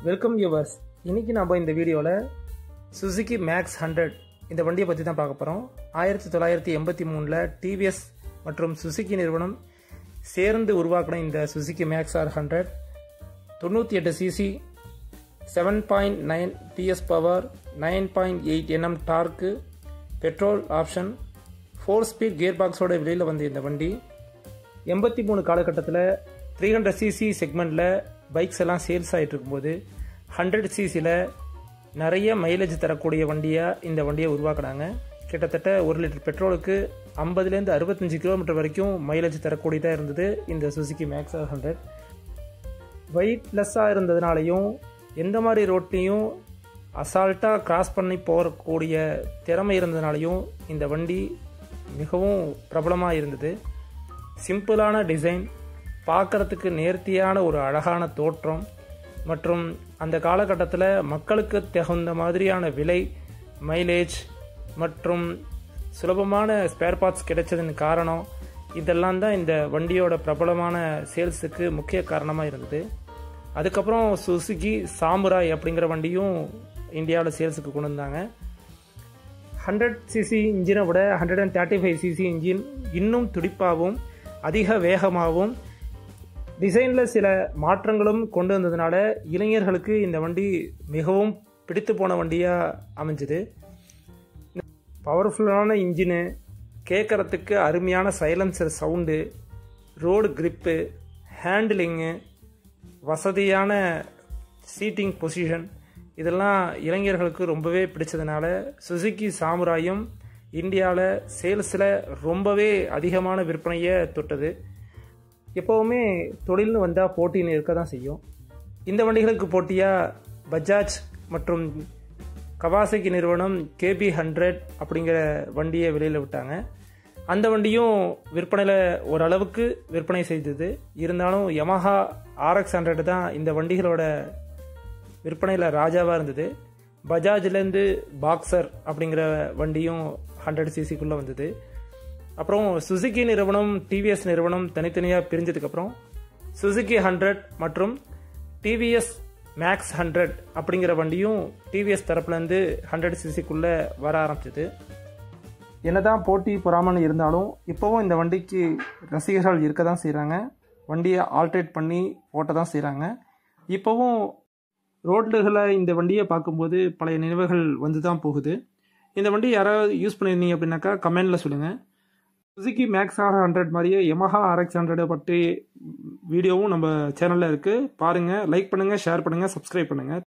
welcome viewers இன்னைக்கு நம்ம இந்த வீடியோவில் சுசுகி மேக்ஸ் ஹண்ட்ரட் இந்த வண்டியை பற்றி தான் பார்க்க போகிறோம் ஆயிரத்தி தொள்ளாயிரத்தி எண்பத்தி மூணில் டிவிஎஸ் மற்றும் சுசுகி நிறுவனம் சேர்ந்து உருவாக்கின இந்த சுசுகி மேக்ஸ் ஆர் ஹண்ட்ரட் தொண்ணூற்றி எட்டு CC seven point nine PS power nine point eight NM torque petrol option four speed gear பாக்ஸோட வெளியில் வந்த இந்த வண்டி எண்பத்தி மூணு காலகட்டத்தில் த்ரீ ஹண்ட்ரட் சிசி செக்மெண்ட்டில் பைக்ஸ் எல்லாம் சேல்ஸ் ஆகிட்டு இருக்கும்போது ஹண்ட்ரட் சிசியில் நிறைய மைலேஜ் தரக்கூடிய வண்டியாக இந்த வண்டியை உருவாக்குனாங்க கிட்டத்தட்ட ஒரு லிட்டர் பெட்ரோலுக்கு ஐம்பதுலேருந்து அறுபத்தஞ்சு கிலோமீட்டர் வரைக்கும் மைலேஜ் தரக்கூடியதாக இருந்தது இந்த சுசுகி மேக்ஸ் ஹண்ட்ரட் வெயிட்லெஸ்ஸாக இருந்ததுனாலையும் எந்த மாதிரி ரோட்லேயும் அசால்ட்டாக கிராஸ் பண்ணி போகக்கூடிய திறமை இருந்ததுனாலையும் இந்த வண்டி மிகவும் பிரபலமாக இருந்தது சிம்பிளான டிசைன் பார்க்குறதுக்கு நேர்த்தியான ஒரு அழகான தோற்றம் மற்றும் அந்த காலகட்டத்தில் மக்களுக்கு தகுந்த மாதிரியான விலை மைலேஜ் மற்றும் சுலபமான ஸ்பேர் பார்ட்ஸ் கிடைச்சதன் காரணம் இதெல்லாம் தான் இந்த வண்டியோட பிரபலமான சேல்ஸுக்கு முக்கிய காரணமாக இருந்தது அதுக்கப்புறம் சுசுகி சாமுராய் அப்படிங்கிற வண்டியும் இந்தியாவில் சேல்ஸுக்கு கொண்டு வந்தாங்க ஹண்ட்ரட் சிசி இன்ஜினை விட hundred and thirty five CC engine இன்னும் துடிப்பாகவும் அதிக வேகமாகவும் டிசைனில் சில மாற்றங்களும் கொண்டு வந்ததுனால இளைஞர்களுக்கு இந்த வண்டி மிகவும் பிடித்து போன வண்டியாக அமைஞ்சுது பவர்ஃபுல்லான இன்ஜினு கேட்குறதுக்கு அருமையான silencer sound road grip handling வசதியான சீட்டிங் பொசிஷன் இதெல்லாம் இளைஞர்களுக்கு ரொம்பவே பிடிச்சதுனால சுசுகி சாமுராயும் இந்தியாவில் சேல்ஸில் ரொம்பவே அதிகமான விற்பனையை தொட்டது எப்போவுமே தொழில்னு வந்தால் போட்டின்னு இருக்க தான் செய்யும் இந்த வண்டிகளுக்கு போட்டியாக பஜாஜ் மற்றும் கவாசகி நிறுவனம் கேபி ஹண்ட்ரட் அப்படிங்கிற வண்டியை வெளியில் விட்டாங்க அந்த வண்டியும் விற்பனையில் ஓரளவுக்கு விற்பனை செய்தது இருந்தாலும் யமஹா ஆர்எக்ஸ் ஹண்ட்ரட் தான் இந்த வண்டிகளோட விற்பனையில் ராஜாவாக இருந்தது பஜாஜ்லேருந்து பாக்ஸர் அப்படிங்கிற வண்டியும் ஹண்ட்ரட் சிசிக்குள்ளே வந்தது அப்புறம் சுசுகி நிறுவனம் டிவிஎஸ் நிறுவனம் தனித்தனியாக பிரிஞ்சதுக்கப்புறம் சுசுகி ஹண்ட்ரட் மற்றும் டிவிஎஸ் மேக்ஸ் ஹண்ட்ரட் அப்படிங்கிற வண்டியும் டிவிஎஸ் தரப்புலேருந்து ஹண்ட்ரட் சிசிக்குள்ளே வர ஆரம்பிச்சது என்னதான் போட்டி பொறாமன்னு இருந்தாலும் இப்போவும் இந்த வண்டிக்கு ரசிகர்கள் இருக்க தான் செய்கிறாங்க வண்டியை ஆல்ட்ரேட் பண்ணி ஓட்ட தான் செய்கிறாங்க இப்போவும் ரோட்லுகளை இந்த வண்டியை பார்க்கும்போது பழைய நினைவுகள் வந்து தான் போகுது இந்த வண்டி யாராவது யூஸ் பண்ணியிருந்தீங்க அப்படின்னாக்கா கமெண்டில் சொல்லுங்கள் சுசுகி மேக்ஸ் ஆர் ஹண்ட்ரட் மாதிரியே யமஹா ஆர்எக்ஸ் ஹண்ட்ரடை பற்றி வீடியோவும் நம்ம சேனலில் இருக்குது பாருங்கள் லைக் பண்ணுங்கள் ஷேர் பண்ணுங்கள் சப்ஸ்கிரைப் பண்ணுங்கள்